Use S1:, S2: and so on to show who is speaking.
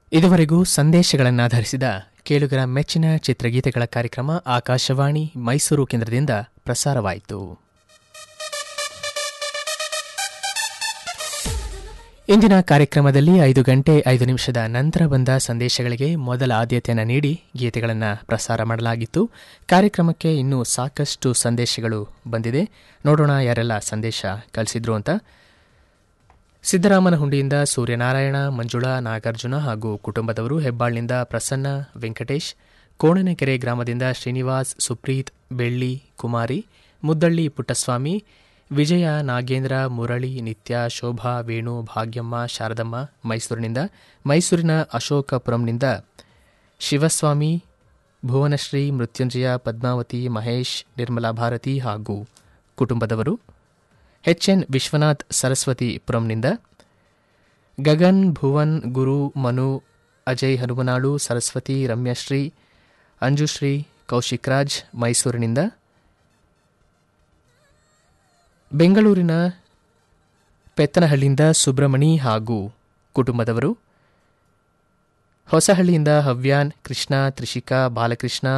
S1: ಇದುವರೆಗೂ ಸಂದೇಶಗಳನ್ನಾಧರಿಸಿದ ಕೇಳುಗರ ಮೆಚ್ಚಿನ ಚಿತ್ರಗೀತೆಗಳ ಕಾರ್ಯಕ್ರಮ ಆಕಾಶವಾಣಿ ಮೈಸೂರು ಕೇಂದ್ರದಿಂದ ಪ್ರಸಾರವಾಯಿತು ಇಂದಿನ ಕಾರ್ಯಕ್ರಮದಲ್ಲಿ ಐದು ಗಂಟೆ ಐದು ನಿಮಿಷದ ನಂತರ ಬಂದ ಸಂದೇಶಗಳಿಗೆ ಮೊದಲ ಆದ್ಯತೆಯನ್ನು ನೀಡಿ ಗೀತೆಗಳನ್ನು ಪ್ರಸಾರ ಮಾಡಲಾಗಿತ್ತು ಕಾರ್ಯಕ್ರಮಕ್ಕೆ ಇನ್ನೂ ಸಾಕಷ್ಟು ಸಂದೇಶಗಳು ಬಂದಿದೆ ನೋಡೋಣ ಯಾರೆಲ್ಲ ಸಂದೇಶ ಕಳಿಸಿದ್ರು ಅಂತ ಸಿದ್ದರಾಮನ ಹುಂಡಿಯಿಂದ ಸೂರ್ಯನಾರಾಯಣ ಮಂಜುಳಾ ನಾಗಾರ್ಜುನ ಹಾಗೂ ಕುಟುಂಬದವರು ಹೆಬ್ಬಾಳ್ನಿಂದ ಪ್ರಸನ್ನ ವೆಂಕಟೇಶ್ ಕೋಣನಕೆರೆ ಗ್ರಾಮದಿಂದ ಶ್ರೀನಿವಾಸ್ ಸುಪ್ರೀತ್ ಬೆಳ್ಳಿ ಕುಮಾರಿ ಮುದ್ದಳ್ಳಿ ಪುಟ್ಟಸ್ವಾಮಿ ವಿಜಯ ನಾಗೇಂದ್ರ ಮುರಳಿ ನಿತ್ಯ ಶೋಭಾ ವೇಣು ಭಾಗ್ಯಮ್ಮ ಶಾರದಮ್ಮ ಮೈಸೂರಿನಿಂದ ಮೈಸೂರಿನ ಅಶೋಕಪುರಂನಿಂದ ಶಿವಸ್ವಾಮಿ ಭುವನಶ್ರೀ ಮೃತ್ಯುಂಜಯ ಪದ್ಮಾವತಿ ಮಹೇಶ್ ನಿರ್ಮಲಾ ಭಾರತಿ ಹಾಗೂ ಕುಟುಂಬದವರು ಎಚ್ಎನ್ ವಿಶ್ವನಾಥ್ ಸರಸ್ವತಿಪುರಂನಿಂದ ಗಗನ್ ಭುವನ್ ಗುರು ಮನು ಅಜಯ್ ಹನುಮನಾಳು ಸರಸ್ವತಿ ರಮ್ಯಶ್ರೀ ಅಂಜುಶ್ರೀ ಕೌಶಿಕ್ ರಾಜ್ ಮೈಸೂರಿನಿಂದ ಬೆಂಗಳೂರಿನ ಪೆತ್ತನಹಳ್ಳಿಯಿಂದ ಸುಬ್ರಮಣಿ ಹಾಗೂ ಕುಟುಂಬದವರು ಹೊಸಹಳ್ಳಿಯಿಂದ ಹವ್ಯಾನ್ ಕೃಷ್ಣ ತ್ರಿಷಿಕಾ ಬಾಲಕೃಷ್ಣ